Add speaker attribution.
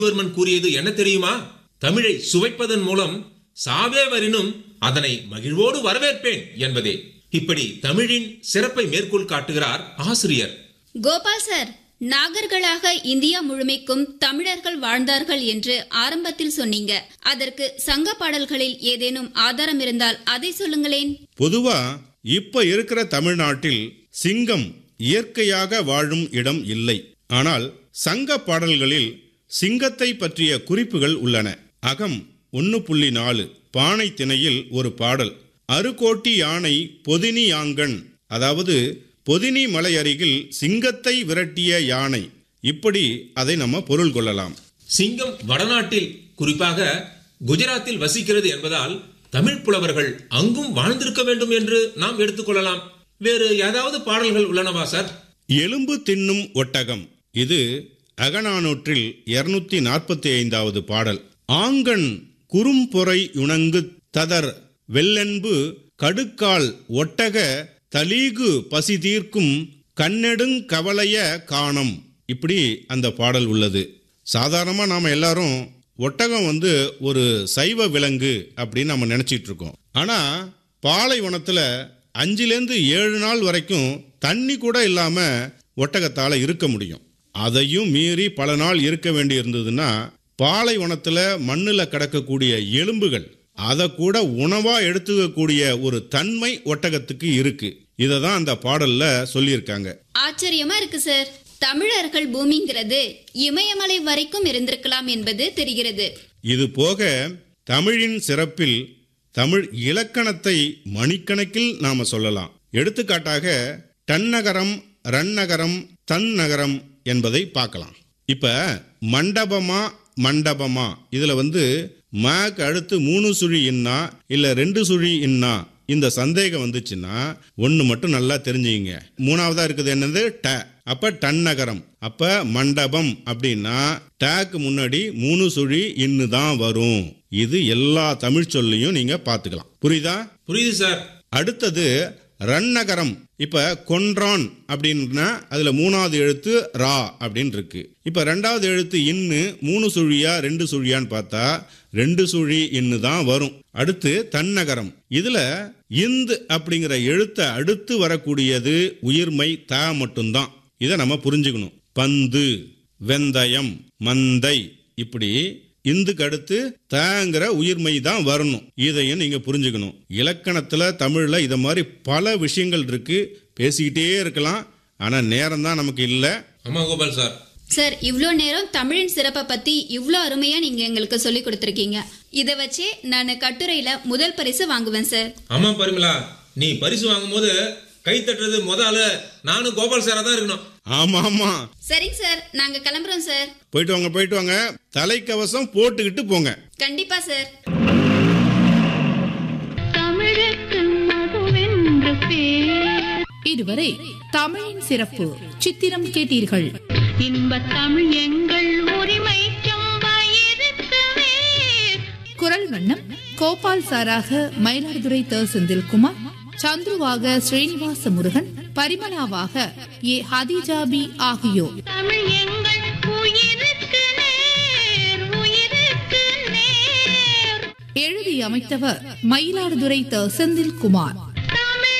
Speaker 1: வர்மன் கூறியது என்ன தெரியுமா தமிழை சுவைப்பதன் மூலம் சாவே வரினும் அதனை மகிழ்வோடு வரவேற்பேன் என்பதே இப்படி தமிழின் சிறப்பை மேற்கோள் காட்டுகிறார் ஆசிரியர்
Speaker 2: கோபால் சார் நாகர்களாக இந்தியா முழுமைக்கும் தமிழர்கள் வாழ்ந்தார்கள் என்று ஆரம்பத்தில் சொன்னீங்க அதற்கு சங்க பாடல்களில் ஏதேனும் ஆதாரம் இருந்தால் அதை சொல்லுங்களேன்
Speaker 3: பொதுவா இப்ப இருக்கிற தமிழ்நாட்டில் சிங்கம் இயற்கையாக வாழும் இடம் இல்லை ஆனால் சங்க பாடல்களில் சிங்கத்தை பற்றிய குறிப்புகள் உள்ளன அகம் ஒன்னு புள்ளி நாலு பானை திணையில் ஒரு பாடல் அருகோட்டி யானை பொதினி யாங்கன் அதாவது பொதினி மலை அருகில் சிங்கத்தை விரட்டிய யானை இப்படி அதை நம்ம பொருள் கொள்ளலாம்
Speaker 1: சிங்கம் வடநாட்டில் குறிப்பாக குஜராத்தில் வசிக்கிறது என்பதால் தமிழ் புலவர்கள் அங்கும் வாழ்ந்திருக்க வேண்டும் என்று நாம் எடுத்துக்கொள்ளலாம் வேறு ஏதாவது பாடல்கள் உள்ளனவா சார்
Speaker 3: எலும்பு தின்னும் ஒட்டகம் இது அகநானூற்றில் இருநூத்தி நாற்பத்தி ஐந்தாவது பாடல் ஆங்கண் குறும்பொறை யுணங்கு ததர் வெள்ளென்பு கடுக்கால் ஒட்டக தலீகு பசி தீர்க்கும் கண்ணெடுங் கவலைய காணம் இப்படி அந்த பாடல் உள்ளது சாதாரணமா நாம எல்லாரும் ஒட்டகம் வந்து ஒரு சைவ விலங்கு அப்படின்னு நம்ம நினைச்சிட்டு இருக்கோம் ஆனா பாலைவனத்துல அஞ்சுலேருந்து ஏழு நாள் வரைக்கும் தண்ணி கூட இல்லாம ஒட்டகத்தால இருக்க முடியும் அதையும் மீறி பல நாள் இருக்க வேண்டி இருந்ததுன்னா பாலைவனத்துல மண்ணுல கிடக்கக்கூடிய எலும்புகள் அதை கூட உணவா எடுத்துக்கக்கூடிய ஒரு தன்மை ஒட்டகத்துக்கு இருக்கு இதை தான் அந்த பாடல்ல சொல்லியிருக்காங்க
Speaker 2: ஆச்சரியமா இருக்கு சார் தமிழர்கள் பூமிங்கிறது இமயமலை வரைக்கும் இருந்திருக்கலாம் என்பது தெரிகிறது
Speaker 3: இது போக தமிழின் சிறப்பில் தமிழ் இலக்கணத்தை மணிக்கணக்கில் நாம சொல்லலாம் எடுத்துக்காட்டாக டன்னகரம் ரன்னகரம் தன்னகரம் என்பதை பார்க்கலாம் இப்ப மண்டபமா மண்டபமா இதுல வந்து மாக்கு அடுத்து மூணு சுழி இன்னா இல்ல ரெண்டு சுழி இன்னா இந்த சந்தேகம் வந்துச்சுன்னா ஒன்று மட்டும் நல்லா தெரிஞ்சுங்க மூணாவதா இருக்குது என்னது ட அப்ப டன்னகரம் அப்ப மண்டபம் அப்படின்னா டேக்கு முன்னாடி மூணு சுழி இன்னு தான் வரும் இது எல்லா தமிழ் சொல்லையும் நீங்க பார்த்துக்கலாம் புரியுதா
Speaker 1: புரியுது சார்
Speaker 3: அடுத்தது ரன்னகரம் இப்ப கொன்றான் அப்படின்னா அதுல மூணாவது எழுத்து ரா அப்படின்னு இருக்கு இப்ப ரெண்டாவது எழுத்து இன்னு மூணு சுழியா ரெண்டு சுழியான்னு பார்த்தா ரெண்டு சுழி இன்னு தான் வரும் அடுத்து தன்னகரம் இதுல இந்து அப்படிங்கிற எழுத்தை அடுத்து வரக்கூடியது உயிர்மை த மட்டும்தான் இதை நம்ம புரிஞ்சுக்கணும் பந்து வெந்தயம் மந்தை இப்படி இந்துக்கு அடுத்து தங்கிற உயிர்மை தான் வரணும் இதையும் நீங்க புரிஞ்சுக்கணும் இலக்கணத்துல தமிழ்ல இத மாதிரி பல விஷயங்கள் இருக்கு பேசிக்கிட்டே இருக்கலாம் ஆனா நேரம் தான் நமக்கு இல்லை
Speaker 1: ஆமா கோபால் சார்
Speaker 2: சார் இவ்வளோ நேரம் தமிழின் சிறப்பை பத்தி இவ்வளோ அருமையா நீங்க எங்களுக்கு சொல்லி கொடுத்துருக்கீங்க இதை வச்சே நான் கட்டுரையில முதல் பரிசு வாங்குவேன் சார்
Speaker 1: ஆமா பரிமலா நீ பரிசு வாங்கும்போது கை தட்டுறது முத ஆளு நானும் கோபால் சாரா தான் இருக்கணும்
Speaker 3: ஆமா ஆமா
Speaker 2: சரிங்க சார் நாங்க கிளம்புறோம் சார்
Speaker 3: போயிட்டு வாங்க போயிட்டு வாங்க தலைக்கவசம் போட்டுக்கிட்டு போங்க
Speaker 2: கண்டிப்பா சார்
Speaker 4: தமிழுக்கு மதுவென்ற பேர்
Speaker 5: இதுவரை தமிழின் சிறப்பு சித்திரம் கேட்டீர்கள்
Speaker 4: இன்பத் தமிழ் எங்கள் உரிமைக்கும் வயிறுக்கு வேர்
Speaker 5: குரல் வண்ணம் கோபால் சாராக மயிலாடுதுறை த செந்தில்குமார் சந்துருவாக ஸ்ரீனிவாச முருகன் பரிமளாவாக ஏ ஹதிஜாபி ஆகியோர்
Speaker 4: தமிழ் எங்கள் உயிருக்கு நேர் உயிருக்கு நேர்
Speaker 5: எழுதி அமைத்தவர் மயிலாடுதுறை த செந்தில்குமார்